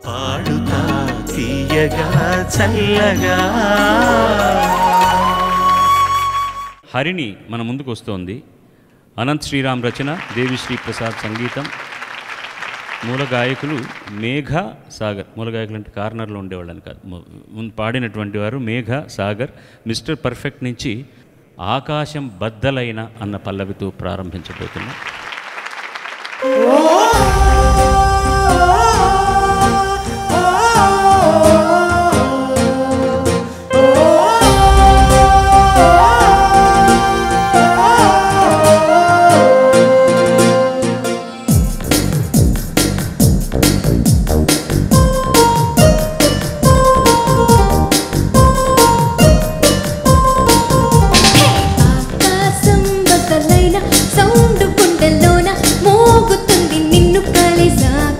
పాడుతా తీయగా చల్లగా హరిణి మన ముందుకు వస్తోంది అనంత్ శ్రీరామ్ రచన దేవిశ్రీ ప్రసాద్ సంగీతం మూల గాయకులు మేఘ సాగర్ మూల గాయకులు అంటే కార్నర్లో ఉండేవాళ్ళని కాదు ము- ముందు పాడినటువంటి వారు మేఘ సాగర్ మిస్టర్ పర్ఫెక్ట్ నుంచి ఆకాశం బద్దలైన అన్న పల్లవితో ప్రారంభించబోతున్నాం ఆకాశం బద్దలైన సౌండ్ గుండెల్లోన మోగుతుంది నిన్ను కలిసాక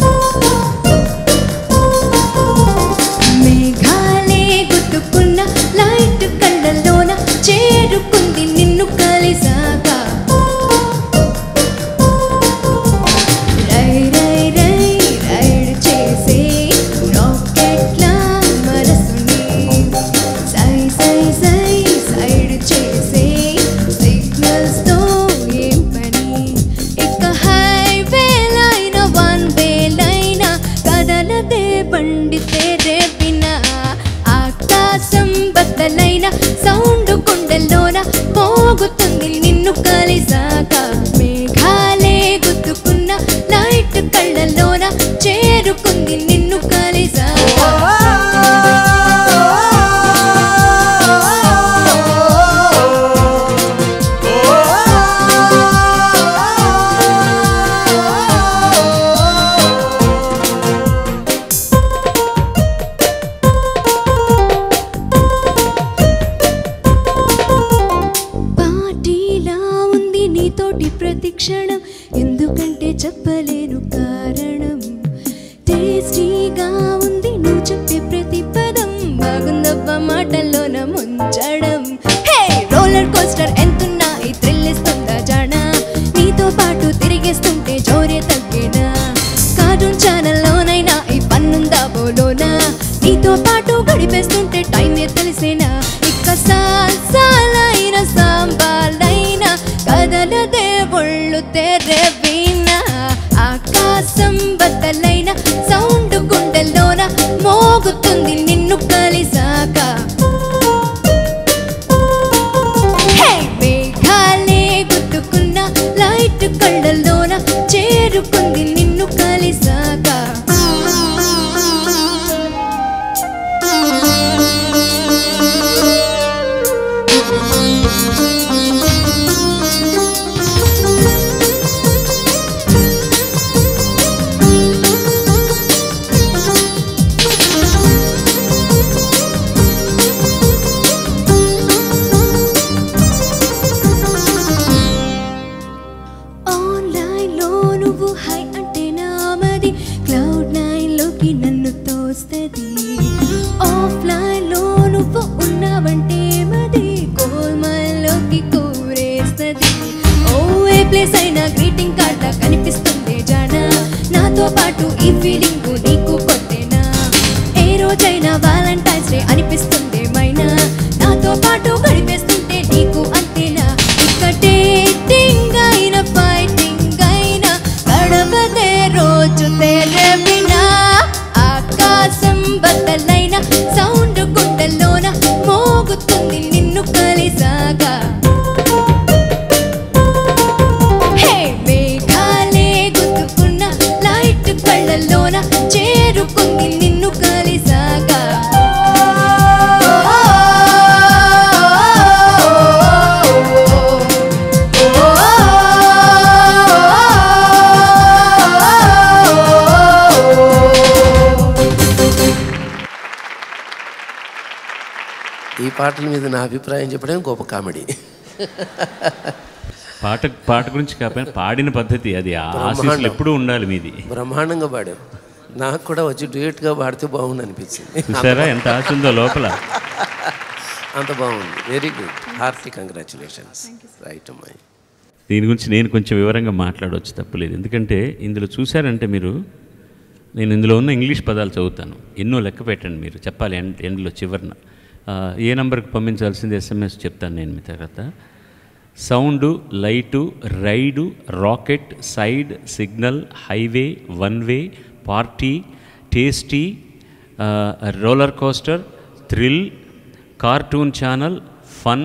మేఘాలే గుద్దుకున్న లైట్ కళ్ళల్లోన చేరుకుంది నిన్ను కలిసాక రై రై రై రైడ్ చేసే రాకెట్లా మనసుని సై సై సై సైడ్ చేసే సిగ్నల్స్ తో ఏం పని ఇక హైవే లైన వన్ వే లైన కదలదే బండి తేరే బినా ఆకాశం బద్దలైన సౌండ్ గుండెల్లోన మోగుతుంది నిన్ను కలిసాక మేఘాలే గుద్దుకున్న లైట్ కళ్ళల్లోన చేరుకుంది నిన్ను కలిసాక పార్టీలా ఉంది నీతోటి ప్రతి క్షణం ఎందుకంటే చెప్పలేను కారణం టేస్టీగా ఉంది నువ్వు చెప్పే ప్రతి పదం బాగుందవ్వ మాటల్లోన ముంచడం హే రోలర్ కోస్టర్ ఎంతున్నా ఈ థ్రిల్ ఇస్తుందా జానా నీతో పాటు తిరిగేస్తుంటే జోరే తగ్గేనా కార్టూన్ ఛానల్లోనైనా ఈ పన్నుందా బోలోనా నీతో పాటు గడిపేస్తుంటే టైమే తెలిసేనా ఇక సాలైన సాంబాలైన కదలదే ఒళ్ళు తెరే వీణ ఆకాశం బద్దలైన సౌండ్ గుండెల్లోన మోగుతుంది నిన్ను కలిసాక హే! మేఘాలే గుద్దుకున్న లైట్ కళ్ళల్లోన చేరుకుంది నిన్ను కలిసాక ఆన్లైన్ లో నువ్వు హై అంటే నామది క్లౌడ్ నైన్ లోకి నన్ను తోస్తది ఆఫ్లైన్ లో నువ్వు ఉన్నావంటే మది గోల్మైన్ లోకి కూరేస్తది ఓ ఏ ప్లేస్ అయినా గ్రీటింగ్ కార్డ్ కనిపిస్తుంది జానా నాతో పాటు ఈ ఫీలింగ్ నీకు కొత్తేనా ఏ రోజైనా వాలంటైన్స్ డే అనిపిస్తుంది మైనా నాతో పాటు గడిపేస్తుంటే నీకు అంతేనా ఇక డేటింగ్ అయినా ఫైటింగ్ అయినా గడవదే రోజు తెరవినా ఆకాశం బద్దలైన సౌండ్ గుండెల్లోన మోగుతుంది నిన్ను కలిసాగా హే మేఘాలే గుద్దుకున్న లైట్ కళ్ళల్లోన చేరుకుంది నిన్ను కలిసాగా ఈ పాటల మీద నా అభిప్రాయం చెప్పడం గొప్ప కామెడీ పాట పాట గురించి కాకపోయినా పాడిన పద్ధతి అది ఆ ఆశీస్సులు ఎప్పుడూ ఉండాలి మీది బ్రహ్మాండంగా పాడావు నాకు కూడా వచ్చి డ్యూయట్గా పాడితే బాగుంది అనిపించింది చూసారా ఎంత ఆశ ఉందో లోపల అంత బాగుంది very good hearty congratulations right అమ్మాయి దీని గురించి నేను కొంచెం వివరంగా మాట్లాడవచ్చు తప్పలేదు ఎందుకంటే ఇందులో చూశారంటే మీరు నేను ఇందులో ఉన్న ఇంగ్లీష్ పదాలు చదువుతాను ఎన్నో లెక్క పెట్టండి మీరు చెప్పాలి ఎండ్ ఎండ్లో చివరిన ఆ, ఏ నంబర్కి పంపించాల్సింది ఎస్ఎంఎస్ చెప్తాను నేను మీ తర్వాత sound light ride rocket side signal highway one way party tasty roller coaster thrill cartoon channel fun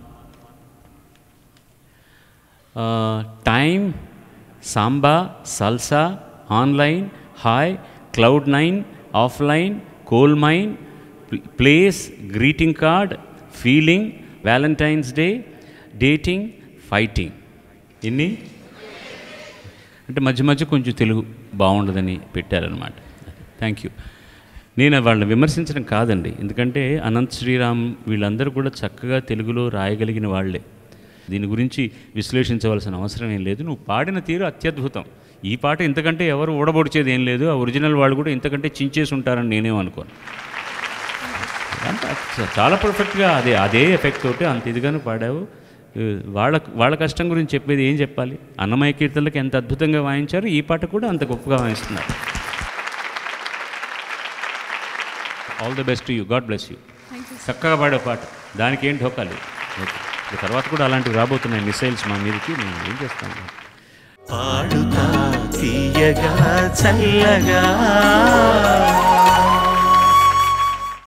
time samba salsa online hi cloud nine offline coal mine place greeting card feeling valentine's day dating fighting ఇన్ని అంటే మధ్య మధ్య కొంచెం తెలుగు బాగుండదని పెట్టారనమాట thank you నేను వాళ్ళని విమర్శించడం కాదండి ఎందుకంటే అనంత్ శ్రీరామ్ వీళ్ళందరూ కూడా చక్కగా తెలుగులో రాయగలిగిన వాళ్ళే దీని గురించి విశ్లేషించవలసిన అవసరం ఏం లేదు నువ్వు పాడిన తీరు అత్యద్భుతం ఈ పాట ఇంతకంటే ఎవరు ఊడబొడిచేది ఏం లేదు ఆ ఒరిజినల్ వాళ్ళు కూడా ఇంతకంటే చించేసి ఉంటారని నేనేమనుకోను అంత చాలా పర్ఫెక్ట్గా అదే అదే ఎఫెక్ట్ తోటి అంత ఇదిగాను పాడావు ఏ, వాళ్ళ వాళ్ళ కష్టం గురించి చెప్పేది ఏం చెప్పాలి అన్నమయ్య కీర్తనలకు ఎంత అద్భుతంగా వాయించారు ఈ పాట కూడా అంత గొప్పగా వాయిస్తున్నారు all the best you God bless you చక్కగా పాడే పాట దానికి ఏం ఢోకాలి ఓకే ఇక తర్వాత కూడా అలాంటివి రాబోతున్నాయి మిసైల్స్ మా మీదకి నేను ఏం చేస్తాను పాడుతా తీయగా చల్లగా